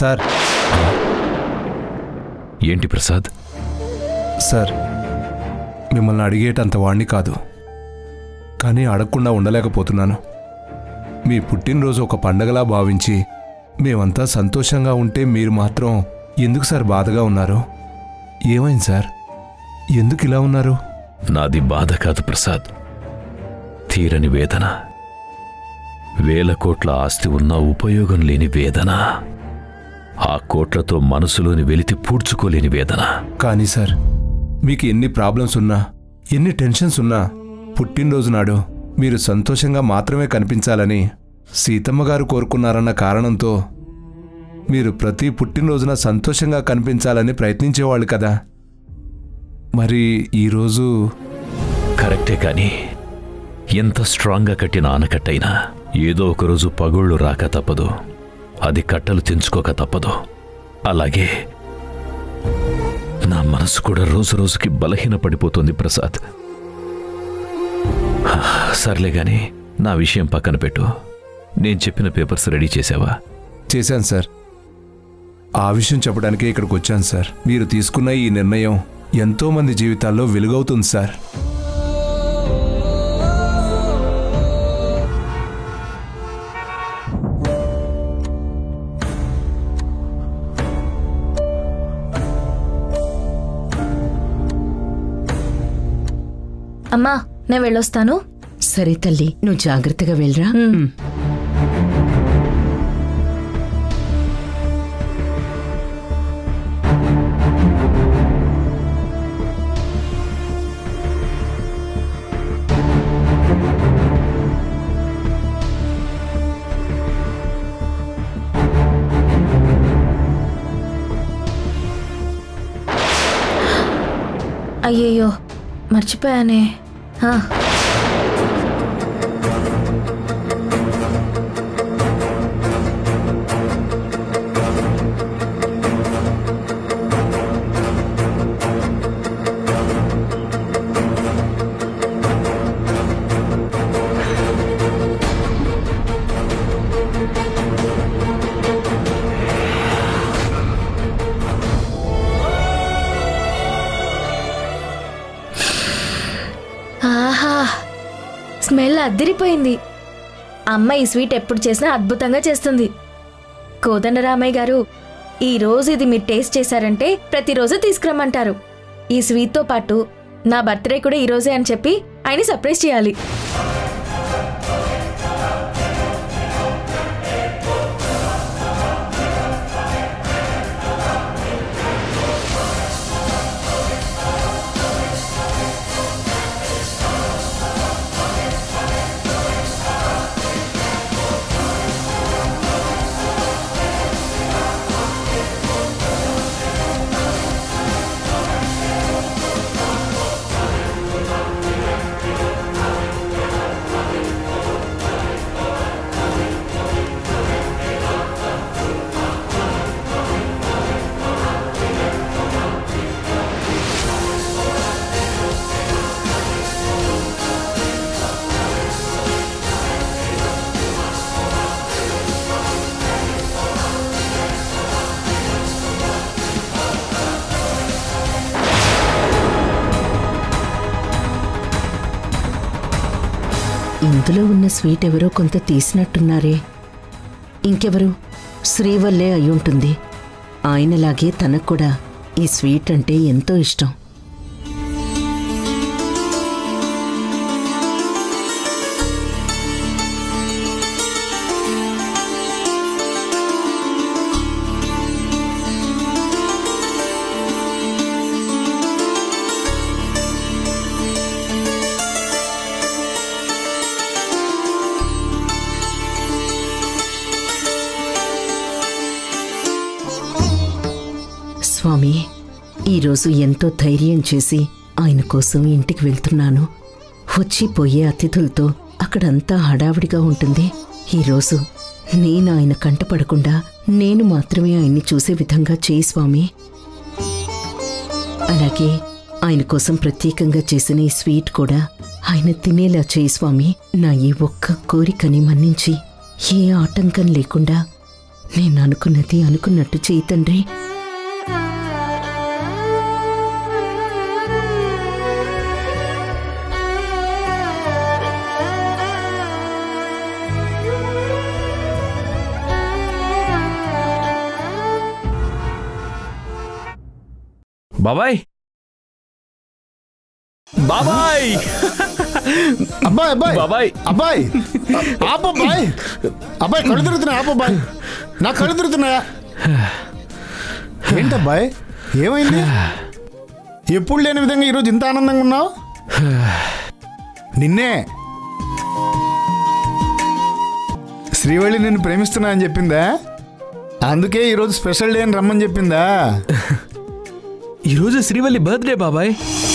Sir ఏంటి Prasad sir మిమ్మల్ని అడిగేటంత వాణ్ణి కాదు కానీ అడగకుండా ఉండలేకపోతున్నాను మీ పుట్టినరోజు ఒక పండగలా భావించి మేమంతా సంతోషంగా ఉంటే మీరు మాత్రం ఎందుకు సార్ బాధగా ఉన్నారు ఏమైంది సార్ ఎందుకు ఇలా ఉన్నారు నాది బాధ కాదు ప్రసాద్ తీరని వేదన వేల కోట్ల ఆస్తి ఉన్నా ఉపయోగం లేని వేదన ఆ కోట్లతో మనసులోని వెలితి పూడ్చుకోలేని వేదన కానీ సార్ మీకు ఎన్ని ప్రాబ్లమ్స్ ఉన్నా ఎన్ని టెన్షన్స్ ఉన్నా పుట్టినరోజు నాడు మీరు సంతోషంగా మాత్రమే కనిపించాలని సీతమ్మ గారు కోరుకున్నారన్న కారణంతో మీరు ప్రతి పుట్టినరోజున సంతోషంగా కనిపించాలని ప్రయత్నించేవాళ్ళు కదా మరి ఈరోజు కరెక్టే కాని ఎంత స్ట్రాంగ్గా కట్టిన ఆనకట్టయినా ఏదో ఒకరోజు పగుళ్ళు రాక తప్పదు అది కట్టలు తెంచుకోక తప్పదు అలాగే నా మనసు కూడా రోజు రోజుకి బలహీన పడిపోతుంది ప్రసాద్ హా, సర్లే గాని నా విషయం పక్కన పెట్టు నేను చెప్పిన పేపర్స్ రెడీ చేసావా చేశాను సార్ ఆ విషయం చెప్పడానికే ఇక్కడికి వచ్చాను సార్ మీరు తీసుకున్న ఈ నిర్ణయం ఎంతో మంది జీవితాల్లో వెలుగవుతుంది సార్ అమ్మా నేను వెళ్ళొస్తాను సరే తల్లి నువ్వు జాగ్రత్తగా వెళ్ళరా ఉమ్. అయ్యయ్యో మర్చిపోయానే ఆ, ఆహా స్మెల్ అద్దరిపోయింది అమ్మ ఈ స్వీట్ ఎప్పుడు చేసినా అద్భుతంగా చేస్తుంది కోదండరామయ్య గారు ఈ రోజు ఇది మీరు టేస్ట్ చేశారంటే ప్రతిరోజు తీసుకురమ్మంటారు ఈ స్వీట్తో పాటు నా బర్త్డే కూడా ఈ రోజే అని చెప్పి ఆయన సర్ప్రైజ్ చేయాలి ఇందులో ఉన్న స్వీట్ ఎవరో కొంత తీసినట్టున్నారే ఇంకెవరు శ్రీవల్లే అయ్యుంటుంది ఆయనలాగే తనకు కూడా ఈ స్వీట్ అంటే ఎంతో ఇష్టం స్వామి ఈరోజు ఎంతో ధైర్యం చేసి ఆయన కోసం ఇంటికి వెళ్తున్నాను వచ్చి పోయే అతిథులతో అక్కడంతా హడావిడిగా ఉంటుంది ఈరోజు నేను ఆయన కంటపడకుండా నేను మాత్రమే ఆయన్ని చూసే విధంగా చేయి స్వామి అలాగే ఆయన కోసం ప్రత్యేకంగా చేసిన ఈ స్వీట్ కూడా ఆయన తినేలా చేయి స్వామి నా ఈ ఒక్క కోరికని మన్నించి ఏ ఆటంకం లేకుండా నేను అనుకున్నది అనుకున్నట్టు చెయ్యి తండ్రి బాబాయ్ బాబాయ్ అబ్బాయి అబ్బాయి బాబాయ్ అబ్బాయి ఆపు అబ్బాయి అబ్బాయి కళ్ళు తిరుగుతున్నాయి ఆపు అబ్బాయి నా కళ్ళు తిరుగుతున్నాయా ఏంటబ్బాయి ఏమైంది ఎప్పుడు లేని విధంగా ఈరోజు ఇంత ఆనందంగా ఉన్నావు నిన్నే శ్రీవళి నిన్ను ప్రేమిస్తున్నా అని చెప్పిందా అందుకే ఈరోజు స్పెషల్ డే అని రమ్మని చెప్పిందా ఈరోజు శ్రీవల్లి బర్త్డే బాబాయ్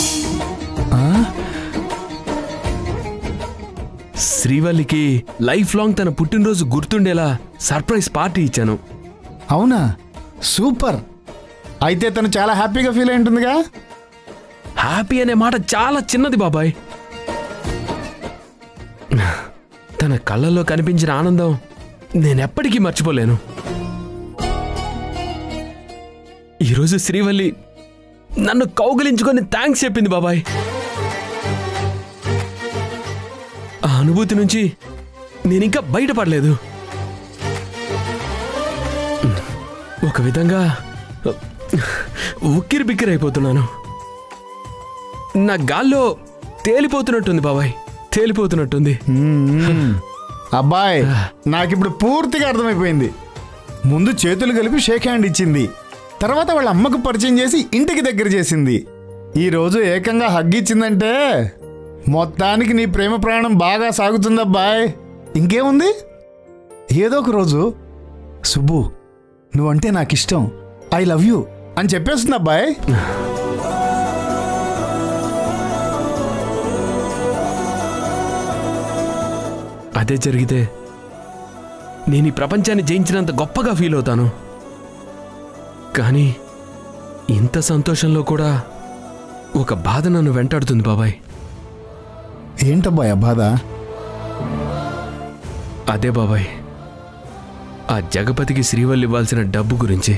శ్రీవల్లికి లైఫ్ లాంగ్ తన పుట్టినరోజు గుర్తుండేలా సర్ప్రైజ్ పార్టీ ఇచ్చాను అవునా సూపర్ అయితే తను చాలా హ్యాపీగా ఫీల్ అయి ఉంటుందిగా హ్యాపీ అనే మాట చాలా చిన్నది బాబాయ్ తన కళ్ళల్లో కనిపించిన ఆనందం నేనెప్పటికీ మర్చిపోలేను ఈరోజు శ్రీవల్లి నన్ను కౌగిలించుకొని థ్యాంక్స్ చెప్పింది బాబాయ్ ఆ అనుభూతి నుంచి నేనింకా బయటపడలేదు ఒక విధంగా ఉక్కిరి బిక్కిరి అయిపోతున్నాను నా గాల్లో తేలిపోతున్నట్టుంది బాబాయ్ తేలిపోతున్నట్టుంది మ్మ్. అబ్బాయ్ నాకిప్పుడు పూర్తిగా అర్థమైపోయింది ముందు చేతులు కలిపి షేక్ హ్యాండ్ ఇచ్చింది తర్వాత వాళ్ళ అమ్మకు పరిచయం చేసి ఇంటికి దగ్గర చేసింది ఈ రోజు ఏకంగా హగ్ ఇచ్చిందంటే మొత్తానికి నీ ప్రేమ ప్రయాణం బాగా సాగుతుందబ్బాయ్ ఇంకేముంది ఏదో ఒక రోజు సుబ్బు నువ్వంటే నాకు ఇష్టం ఐ లవ్ యూ అని చెప్పేస్తుంది అబ్బాయ్ అదే జరిగితే నేను ఈ ప్రపంచాన్ని జయించినంత గొప్పగా ఫీల్ అవుతాను కానీ ఇంత సంతోషంలో కూడా ఒక బాధ నన్ను వెంటాడుతుంది బాబాయ్ ఏంటబ్బాయ్ ఆ బాధ అదే బాబాయ్ ఆ జగపతికి శ్రీవల్లి ఇవ్వాల్సిన డబ్బు గురించి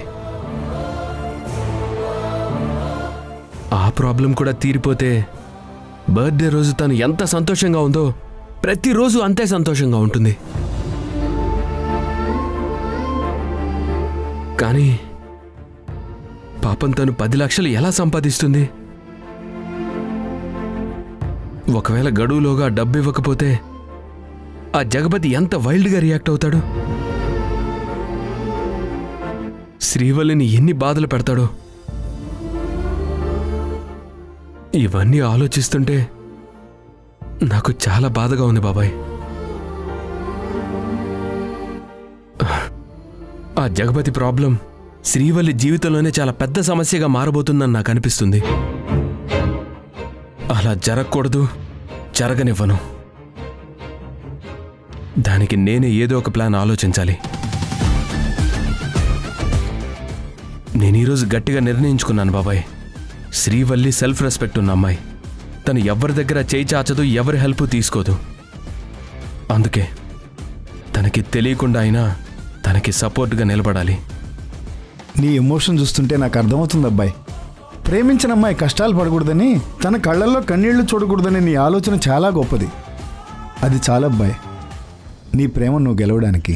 ఆ ప్రాబ్లం కూడా తీరిపోతే బర్త్డే రోజు తను ఎంత సంతోషంగా ఉందో ప్రతిరోజు అంతే సంతోషంగా ఉంటుంది కానీ పాపం తను పది లక్షలు ఎలా సంపాదిస్తుంది ఒకవేళ గడువులోగా డబ్బు ఇవ్వకపోతే ఆ జగపతి ఎంత వైల్డ్గా రియాక్ట్ అవుతాడు శ్రీవల్లిని ఎన్ని బాధలు పెడతాడో ఇవన్నీ ఆలోచిస్తుంటే నాకు చాలా బాధగా ఉంది బాబాయ్ ఆ జగపతి ప్రాబ్లం శ్రీవల్లి జీవితంలోనే చాలా పెద్ద సమస్యగా మారబోతుందని నాకు అనిపిస్తుంది అలా జరగకూడదు జరగనివ్వను దానికి నేనే ఏదో ఒక ప్లాన్ ఆలోచించాలి నేను ఈరోజు గట్టిగా నిర్ణయించుకున్నాను బాబాయ్ శ్రీవల్లి సెల్ఫ్ రెస్పెక్ట్ ఉన్న అమ్మాయి తను ఎవరి దగ్గర చేయి చాచదు ఎవరి హెల్ప్ తీసుకోదు అందుకే తనకి తెలియకుండా అయినా తనకి సపోర్ట్గా నిలబడాలి నీ ఎమోషన్ చూస్తుంటే నాకు అర్థమవుతుంది అబ్బాయి ప్రేమించిన అమ్మాయి కష్టాలు పడకూడదని తన కళ్ళల్లో కన్నీళ్లు చూడకూడదని నీ ఆలోచన చాలా గొప్పది అది చాలా అబ్బాయి నీ ప్రేమ నువ్వు గెలవడానికి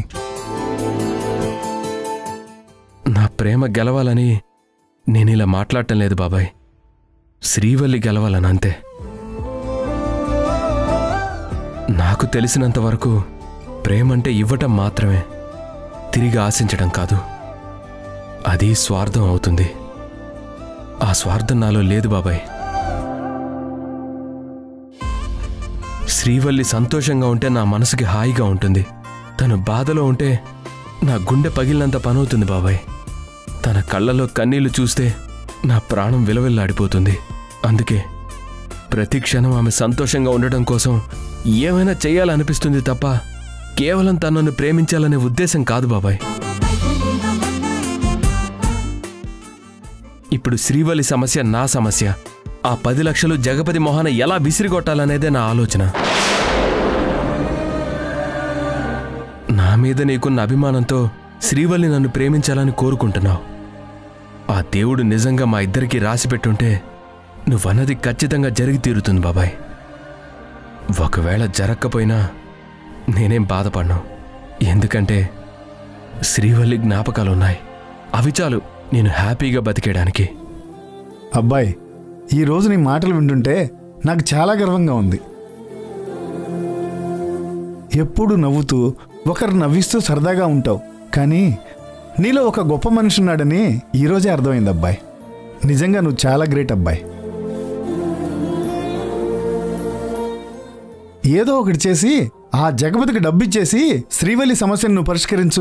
నా ప్రేమ గెలవాలని నేను ఇలా మాట్లాడటం లేదు బాబాయ్ శ్రీవల్లి గెలవాలని అంతే నాకు తెలిసినంత వరకు ప్రేమంటే ఇవ్వటం మాత్రమే తిరిగి ఆశించడం కాదు అది స్వార్థం అవుతుంది ఆ స్వార్థం నాలో లేదు బాబాయ్ శ్రీవల్లి సంతోషంగా ఉంటే నా మనసుకి హాయిగా ఉంటుంది తను బాధలో ఉంటే నా గుండె పగిలినంత పనవుతుంది బాబాయ్ తన కళ్ళలో కన్నీళ్లు చూస్తే నా ప్రాణం విలవిల్లాడిపోతుంది అందుకే ప్రతి క్షణం ఆమె సంతోషంగా ఉండడం కోసం ఏమైనా చేయాలనిపిస్తుంది తప్ప కేవలం తనను ప్రేమించాలనే ఉద్దేశం కాదు బాబాయ్ ఇప్పుడు శ్రీవల్లి సమస్య నా సమస్య ఆ పది లక్షలు జగపతి మొహాన ఎలా విసిరిగొట్టాలనేదే నా ఆలోచన నా మీద నీకున్న అభిమానంతో శ్రీవల్లి నన్ను ప్రేమించాలని కోరుకుంటున్నావు ఆ దేవుడు నిజంగా మా ఇద్దరికి రాసి పెట్టుంటే నువ్వన్నది ఖచ్చితంగా జరిగి తీరుతుంది బాబాయ్ ఒకవేళ జరగకపోయినా నేనేం బాధపడను ఎందుకంటే శ్రీవల్లి జ్ఞాపకాలున్నాయి అవి చాలు నేను హ్యాపీగా బతికేయడానికి అబ్బాయి ఈ రోజు నీ మాటలు వింటుంటే నాకు చాలా గర్వంగా ఉంది ఎప్పుడు నవ్వుతూ ఒకరు నవ్విస్తూ సరదాగా ఉంటావు కానీ నీలో ఒక గొప్ప మనిషి ఉన్నాడని ఈరోజే అర్థమైంది అబ్బాయి నిజంగా నువ్వు చాలా గ్రేట్ అబ్బాయి ఏదో ఒకటి చేసి ఆ జగపతికి డబ్బిచ్చేసి శ్రీవల్లి సమస్యను నువ్వు పరిష్కరించు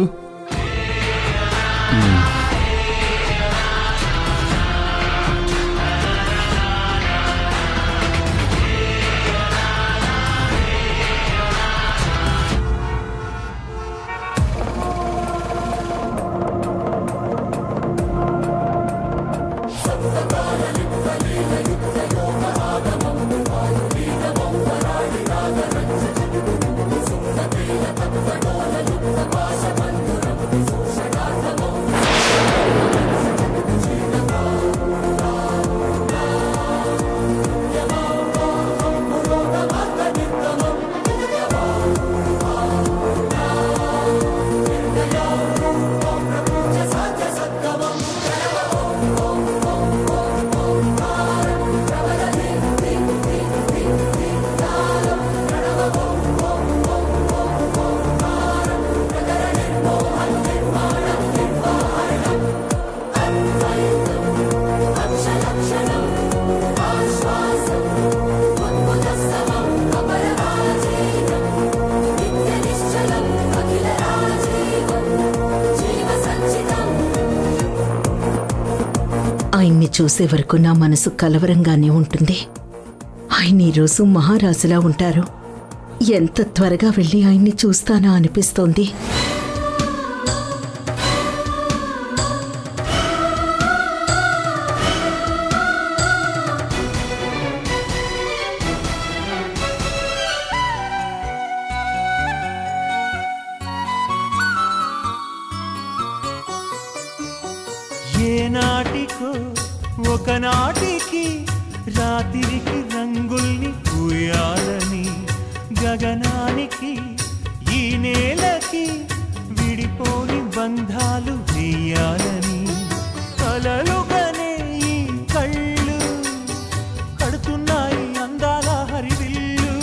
ఆయన్ని చూసే వరకు నా మనసు కలవరంగానే ఉంటుంది ఆయన ఈరోజు మహారాజులా ఉంటారు ఎంత త్వరగా వెళ్ళి ఆయన్ని చూస్తానా అనిపిస్తోంది ఏనాటికో ఒకనాటికి రాత్రికి రంగుల్ని పూయాలని గగనానికి ఈ నేలకి విడిపోని బంధాలు వేయాలని కలలుగానే ఈ కళ్ళు కడుతున్నాయి అందాల హరివిల్లు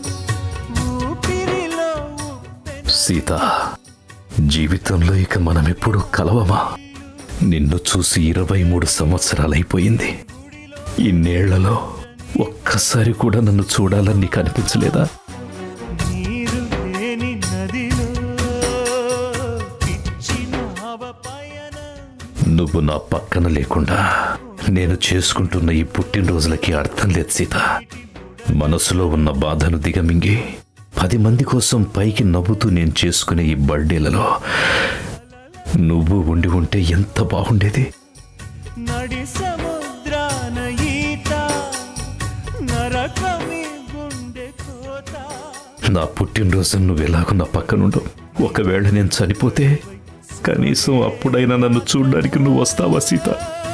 ఊపిరిలో ఉప్పెన సీత జీవితంలో ఇక మనమెప్పుడు కలవమా నిన్ను చూసి ఇరవై మూడు సంవత్సరాలైపోయింది ఇన్నేళ్లలో ఒక్కసారి కూడా నన్ను చూడాలని నీకు అనిపించలేదా నీరు లేని నదిలో పిచ్చిన పయనం నువ్వు నా పక్కన లేకుండా నేను చేసుకుంటున్న ఈ పుట్టినరోజులకి అర్థం లేదు సీత మనసులో ఉన్న బాధను దిగమింగి పది మంది కోసం పైకి నవ్వుతూ నేను చేసుకునే ఈ బర్త్డేలలో నువ్వు ఉండి ఉంటే ఎంత బాగుండేది నడి సముద్రాన ఈత నరకమి గుండె కోత నా పుట్టినరోజు నువ్వు ఎలాగో నా పక్కనుండవు ఒకవేళ నేను చనిపోతే కనీసం అప్పుడైనా నన్ను చూడడానికి నువ్వు వస్తావా సీత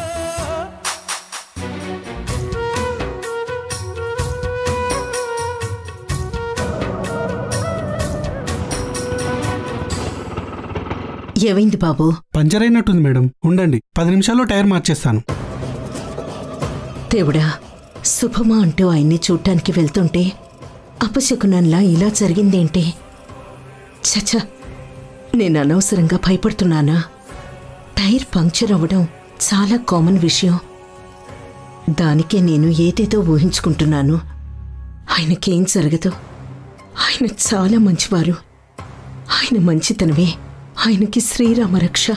ఏమైంది బాబు పంచర్ అయినట్టుంది మేడం ఉండండి పది నిమిషాల్లో టైర్ మార్చేస్తాను దేవుడా శుభమా అంటూ ఆయన్ని చూడ్డానికి వెళ్తుంటే అపశకునంలా ఇలా జరిగిందేంటి చచ నేను అనవసరంగా భయపడుతున్నానా టైర్ పంక్చర్ అవ్వడం చాలా కామన్ విషయం దానికే నేను ఏదేదో ఊహించుకుంటున్నాను ఆయనకేం జరగదు ఆయన చాలా మంచివారు ఆయన మంచితనమే ఆయనకి శ్రీరామ రక్ష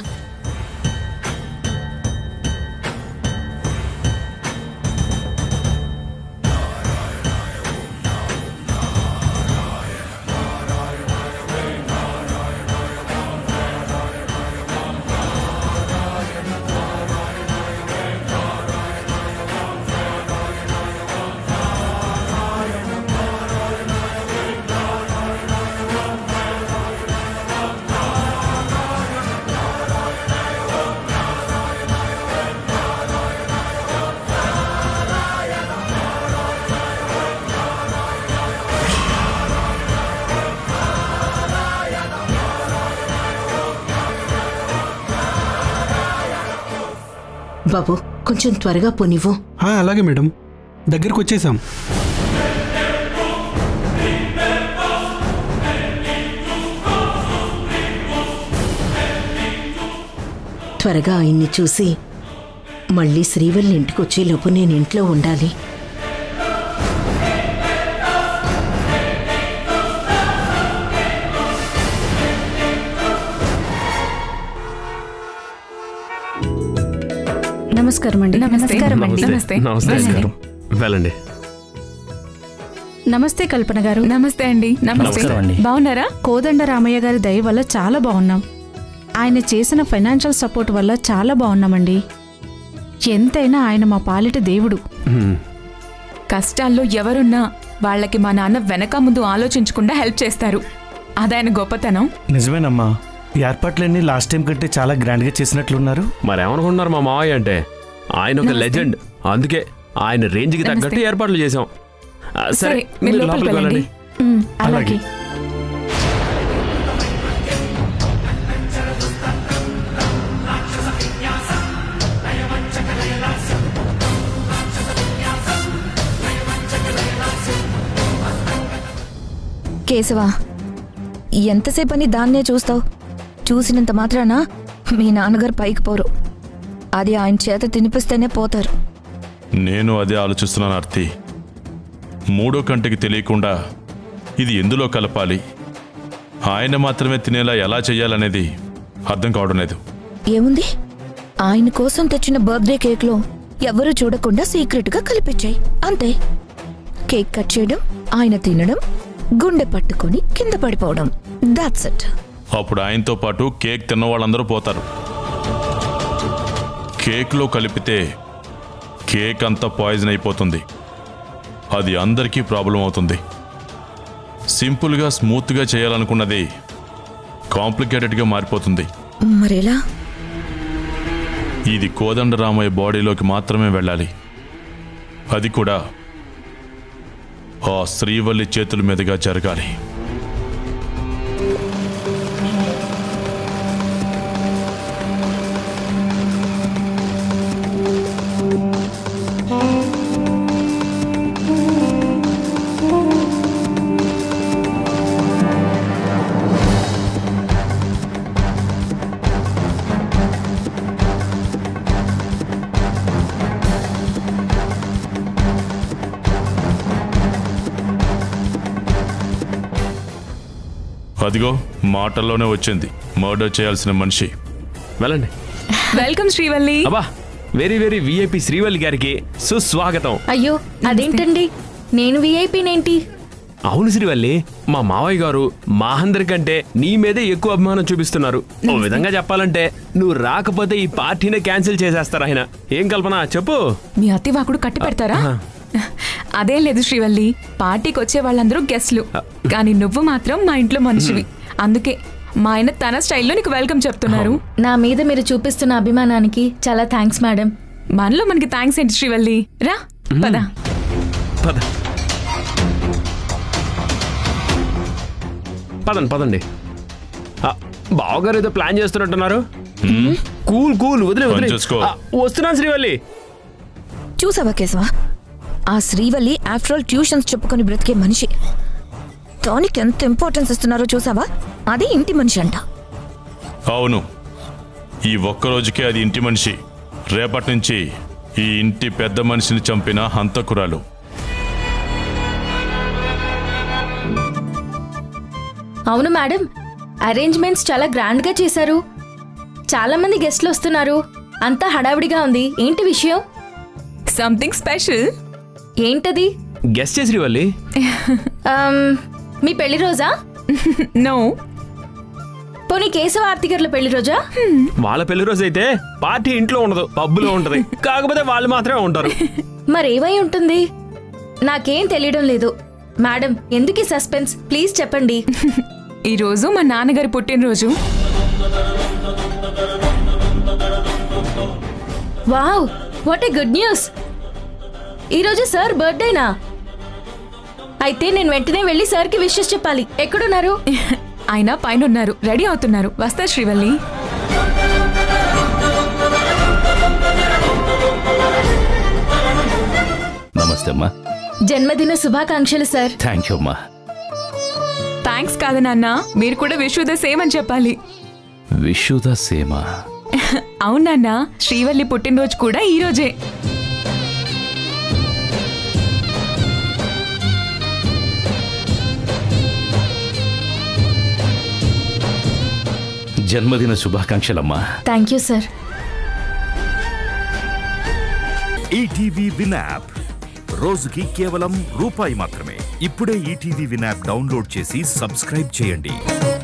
బాబు కొంచెం త్వరగా పోనివ్వు ఆ, అలాగే మేడం దగ్గరికి వచ్చేసాం త్వరగా ఆయన్ని చూసి మళ్ళీ శ్రీవల్లి ఇంటికి వచ్చేలోపు నేను ఇంట్లో ఉండాలి నమస్కారం అండి నమస్కారం అండి నమస్తే నమస్తే నమస్కారం వెళ్ళండి నమస్తే కల్పన గారు నమస్తే అండి నమస్కారం అండి. బాగున్నారా కోదండ రామయ్య గారి దయ వల్ల చాలా బాగున్నాం ఆయన చేసిన ఫైనాన్షియల్ సపోర్ట్ వల్ల చాలా బాగున్నామండి ఎంతైనా ఆయన మా పాలిట దేవుడు హ్మ్. కష్టాల్లో ఎవరున్నా వాళ్ళకి మా నాన్న వెనక ముందు ఆలోచించకుండా హెల్ప్ చేస్తారు అదాయన గొప్పతనం నిజమేనమ్మా ఈ ఏర్పాట్లన్నీ లాస్ట్ టైం కంటే చాలా గ్రాండ్గా చేసినట్లున్నారు మరేమనుకుంటున్నారు మా మావయ్య అంటే ఆయన ఒక లెజెండ్ అందుకే ఆయన రేంజ్కి తగ్గట్టు నమస్తే. ఏర్పాట్లు చేశాం ఆ, సరే మీరు లోపలికి వెళ్ళండి ఉమ్, అలాగే కేశవ ఎంతసేపని దాన్నే చూస్తావు చూసినంత మాత్రాన మీ నాన్నగారు పైకి పోరు అది ఆయన చేత తినిపిస్తేనే పోతారు నేను అదే ఆలోచిస్తున్నాను అర్థి మూడో కంటికి తెలియకుండా ఇది ఎందులో కలపాలి ఆయన మాత్రమే తినేలా ఎలా చేయాలనేది అర్థం కావడం లేదు ఏముంది ఆయన కోసం తెచ్చిన బర్త్డే కేక్లో ఎవరు చూడకుండా సీక్రెట్గా కలిపించాయి అంతే కేక్ కట్ చేయడం ఆయన తినడం గుండె పట్టుకొని కింద పడిపోవడం దాట్స్ ఇట్ అప్పుడు ఆయనతో పాటు కేక్ తిన్న వాళ్ళందరూ పోతారు కేక్లో కలిపితే కేక్ అంతా పాయిజన్ అయిపోతుంది అది అందరికీ ప్రాబ్లం అవుతుంది సింపుల్గా స్మూత్గా చేయాలనుకున్నది కాంప్లికేటెడ్గా మారిపోతుంది మరెలా ఇది కోదండరామయ్య బాడీలోకి మాత్రమే వెళ్ళాలి అది కూడా ఆ శ్రీవల్లి చేతుల మీదుగా జరగాలి అదిగో మాటల్లోనే వచ్చింది మర్డర్ చేయాల్సిన మనిషి వెళ్ళండి వెల్కమ్ శ్రీవల్లి అబ్బా వెరీ వెరీ విఐపి శ్రీవల్లి గారికి సుస్వాగతం అయ్యో అదేంటండి నేను విఐపీనేంటి అవును శ్రీవల్లి మా మావయ్య గారు మా అందరికంటే నీ మీదే ఎక్కువ అభిమానం చూపిస్తున్నారు ఓ విధంగా చెప్పాలంటే నువ్వు రాకపోతే ఈ పార్టీనే క్యాన్సిల్ చేసేస్తారు ఆయన ఏం కల్పన చెప్పు మీ అత్తివాకుడు కట్టి పెడతారా అదేం లేదు శ్రీవల్లి పార్టీకి వచ్చే వాళ్ళందరూ గెస్ట్లు కానీ నువ్వు మాత్రం మా ఇంట్లో మనిషివి అందుకే మా ఆయన తన స్టైల్లో నీకు వెల్కమ్ చెప్తున్నారు నా మీద మీరు చూపిస్తున్న అభిమానానికి చాలా థ్యాంక్స్ మేడం మనలో మనకి థ్యాంక్స్ ఏంటి శ్రీవల్లి రా పద పద పదండి పదండి ఆ, బావగారు ఏదో ప్లాన్ చేస్తున్నట్టున్నారు కూల్ కూల్ వదిలే పని వదిలే చేసుకో. ఆ, వస్తున్నాను శ్రీవల్లి చూసావా కేశవ ఆ శ్రీవల్లి ఆఫ్టర్ ఆల్ ట్యూషన్స్ చెప్పుకొని బ్రతికే మనిషి దానికి ఎంత ఇంపార్టెన్స్ ఇస్తున్నారో చూసావా అది ఇంటి మనిషి అంట అవును ఈ ఒక్క రోజుకే అది ఇంటి మనిషి రేపటి నుంచి ఈ ఇంటి పెద్ద మనిషిని చంపిన హంతకురాలు అవును మేడం అరేంజ్మెంట్స్ చాలా గ్రాండ్ గా చేశారు చాలా మంది గెస్ట్లు వస్తున్నారు అంతా హడావిడిగా ఉంది ఏంటి విషయం సంథింగ్ స్పెషల్ ఏంటది గెస్ట్ చేసి శ్రీవల్లి ఆమ్, మీ పెళ్లి రోజా నో పోనీ కేశవ ఆర్తిగర్ల పెళ్లి రోజా వాళ్ళ పెళ్లి రోజు అయితే పార్టీ ఇంట్లో ఉండదు పబ్బులో ఉంటది కాకపోతే వాళ్ళు మాత్రమే ఉంటారు మరేమై ఉంటుంది నాకేం తెలియడం లేదు మేడం ఎందుకు ఈ సస్పెన్స్ ప్లీజ్ చెప్పండి ఈ రోజు మా నాన్నగారి పుట్టినరోజు wow what a good news ఈరోజు సార్ బర్త్డేనా అయితే నేను వెంటనే వెళ్ళి సార్కి విషెస్ చెప్పాలి ఎక్కడున్నారు ఆయన పైన ఉన్నారు రెడీ అవుతున్నారు వస్తా శ్రీవల్లి థ్యాంక్స్ అమ్మా జన్మదిన శుభాకాంక్షలు సార్ థ్యాంక్ యూ అమ్మా థ్యాంక్స్ కాదు నాన్న మీరు కూడా విష్ ద సేమ్ అని చెప్పాలి విషుద సేమ అవునన్నా శ్రీవల్లి పుట్టినరోజు కూడా ఈ రోజే జన్మదిన శుభాకాంక్షలమ్మా thank you sir ETV win app రోజుకి కేవలం రూపాయి మాత్రమే ఇప్పుడే ఈటీవీ విన్ యాప్ డౌన్లోడ్ చేసి సబ్స్క్రైబ్ చేయండి